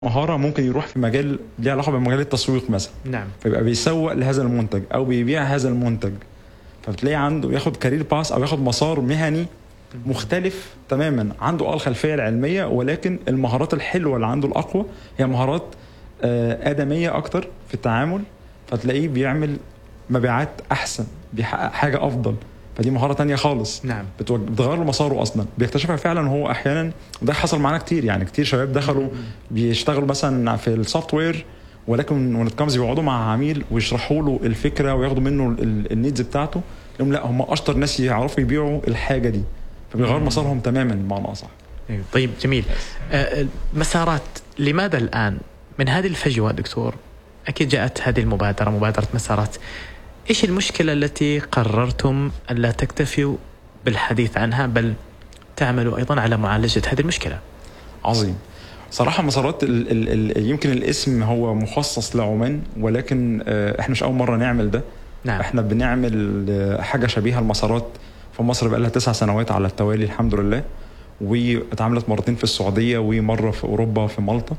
مهاره ممكن يروح في مجال ليه علاقه بمجال التسويق مثلا نعم فيبقى بيسوق لهذا المنتج او بيبيع هذا المنتج فبتلاقي عنده ياخد كارير باس او ياخد مسار مهني مختلف تماما عنده اه الخلفيه العلميه ولكن المهارات الحلوه اللي عنده الاقوى هي مهارات آه، ادميه اكتر في التعامل فتلاقيه بيعمل مبيعات احسن بيحقق حاجه افضل فدي مهاره تانية خالص نعم بتوج- بتغير له مساره اصلا بيكتشفها فعلا هو احيانا وده حصل معانا كتير يعني كتير شباب دخلوا بيشتغلوا مثلا في السوفت وير ولكن وان كامز بيقعدوا مع عميل ويشرحوا له الفكره وياخدوا منه ال- النيدز بتاعته لهم لا هم اشطر ناس يعرفوا يبيعوا الحاجه دي فبيغير مم. مسارهم تماما بمعنى اصح أيوة. طيب جميل آه، مسارات لماذا الآن من هذه الفجوة دكتور أكيد جاءت هذه المبادرة مبادرة مسارات إيش المشكلة التي قررتم ألا تكتفوا بالحديث عنها بل تعملوا أيضا على معالجة هذه المشكلة عظيم صراحة مسارات ال ال ال يمكن الاسم هو مخصص لعمان ولكن آه، احنا مش أول مرة نعمل ده نعم احنا بنعمل آه، حاجه شبيهه المسارات في مصر بقى لها تسع سنوات على التوالي الحمد لله واتعملت مرتين في السعوديه ومره في اوروبا في مالطا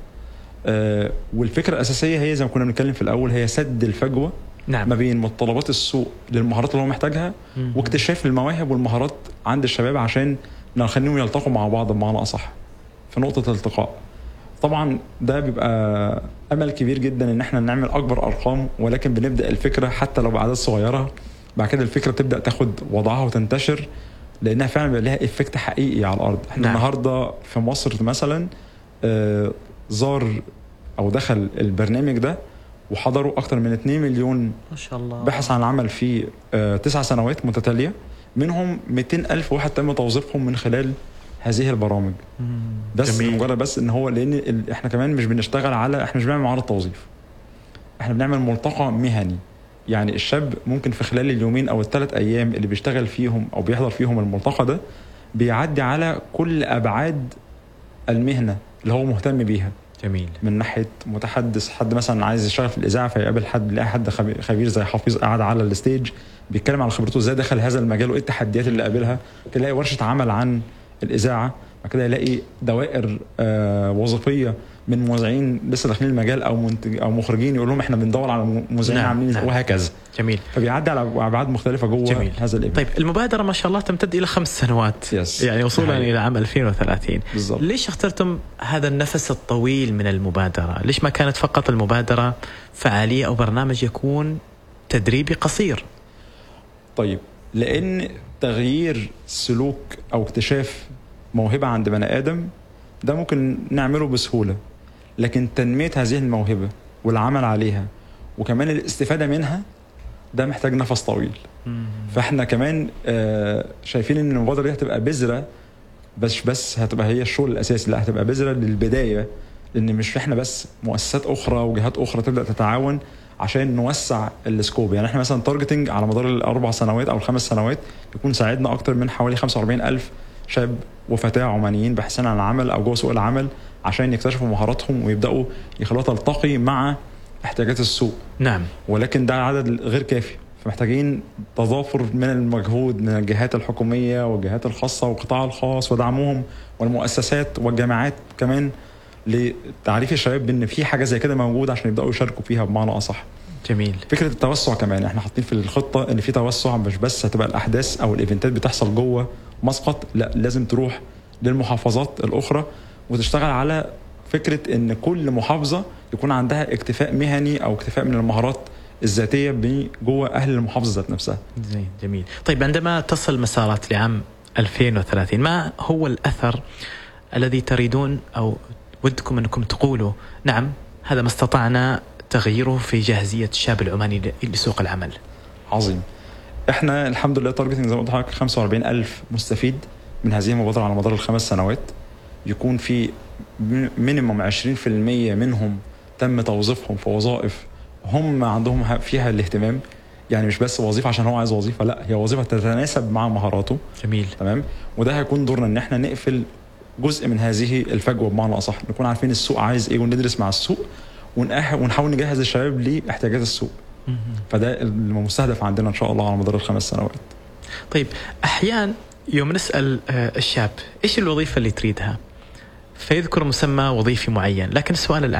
آه، والفكره الاساسيه هي زي ما كنا بنتكلم في الاول هي سد الفجوه نعم ما بين متطلبات السوق للمهارات اللي هو محتاجها مم. واكتشاف المواهب والمهارات عند الشباب عشان نخليهم يلتقوا مع بعض بمعنى اصح في نقطه التقاء طبعا ده بيبقى امل كبير جدا ان احنا نعمل اكبر ارقام ولكن بنبدا الفكره حتى لو باعداد صغيره بعد كده الفكره تبدا تاخد وضعها وتنتشر لانها فعلا بيبقى لها افكت حقيقي على الارض احنا نعم. نعم. النهارده في مصر مثلا آه، زار او دخل البرنامج ده وحضروا اكتر من 2 مليون ما شاء الله بحث عن العمل في آه، تسع سنوات متتالية منهم 200 ألف واحد تم توظيفهم من خلال هذه البرامج مم. بس جميل. مجرد بس ان هو لان ال- احنا كمان مش بنشتغل على احنا مش بنعمل معارض توظيف احنا بنعمل ملتقى مهني يعني الشاب ممكن في خلال اليومين او الثلاث ايام اللي بيشتغل فيهم او بيحضر فيهم الملتقى ده بيعدي على كل ابعاد المهنه اللي هو مهتم بيها جميل من ناحيه متحدث حد مثلا عايز يشتغل في الاذاعه فيقابل حد يلاقي حد خبير- خبير زي حفيظ قاعد على الستيج بيتكلم على خبرته ازاي دخل هذا المجال وايه التحديات اللي قابلها تلاقي ورشه عمل عن الاذاعه بعد كده يلاقي دوائر آه وظيفيه من موزعين لسه داخلين المجال او منتج او مخرجين يقول لهم احنا بندور على موزعين نعم، عاملين نعم. وهكذا جميل فبيعدي على ابعاد مختلفه جوه جميل. هذا الايفنت طيب المبادرة ما شاء الله تمتد إلى خمس سنوات يس. يعني وصولا حقيقي. إلى عام 2030 بالظبط ليش اخترتم هذا النفس الطويل من المبادرة؟ ليش ما كانت فقط المبادرة فعالية أو برنامج يكون تدريبي قصير؟ طيب لان تغيير سلوك او اكتشاف موهبه عند بني ادم ده ممكن نعمله بسهوله لكن تنميه هذه الموهبه والعمل عليها وكمان الاستفاده منها ده محتاج نفس طويل فاحنا كمان آه، شايفين ان المبادره دي هتبقى بذره بس بس هتبقى هي الشغل الاساسي لا هتبقى بذره للبدايه لان مش احنا بس مؤسسات اخرى وجهات اخرى تبدا تتعاون عشان نوسع السكوب يعني احنا مثلا تارجتنج على مدار الاربع سنوات او الخمس سنوات يكون ساعدنا اكتر من حوالي 45 الف شاب وفتاه عمانيين باحثين عن العمل او جوه سوق العمل عشان يكتشفوا مهاراتهم ويبداوا يخلوها تلتقي مع احتياجات السوق نعم ولكن ده عدد غير كافي فمحتاجين تضافر من المجهود من الجهات الحكوميه والجهات الخاصه والقطاع الخاص ودعمهم والمؤسسات والجامعات كمان لتعريف الشباب بان في حاجه زي كده موجوده عشان يبداوا يشاركوا فيها بمعنى اصح. جميل فكره التوسع كمان احنا حاطين في الخطه ان في توسع مش بس هتبقى الاحداث او الايفنتات بتحصل جوه مسقط لا لازم تروح للمحافظات الاخرى وتشتغل على فكره ان كل محافظه يكون عندها اكتفاء مهني او اكتفاء من المهارات الذاتيه جوه اهل المحافظه ذات نفسها. زين جميل طيب عندما تصل مسارات لعام 2030 ما هو الأثر الذي تريدون أو ودكم أنكم تقولوا نعم هذا ما استطعنا تغييره في جاهزية الشاب العماني ل- لسوق العمل عظيم احنا الحمد لله تارجتنج زي ما قلت لحضرتك 45 الف مستفيد من هذه المبادره على مدار الخمس سنوات يكون في مينيموم 20% منهم تم توظيفهم في وظائف هم عندهم ه- فيها الاهتمام يعني مش بس وظيفه عشان هو عايز وظيفه لا هي وظيفه تتناسب مع مهاراته جميل تمام وده هيكون دورنا ان احنا نقفل جزء من هذه الفجوه بمعنى اصح نكون عارفين السوق عايز ايه وندرس مع السوق ونأه- ونحاول نجهز الشباب لاحتياجات السوق مهم. فده المستهدف عندنا ان شاء الله على مدار الخمس سنوات طيب أحيان يوم نسأل آه، الشاب إيش الوظيفة اللي تريدها فيذكر مسمى وظيفي معين لكن السؤال الآن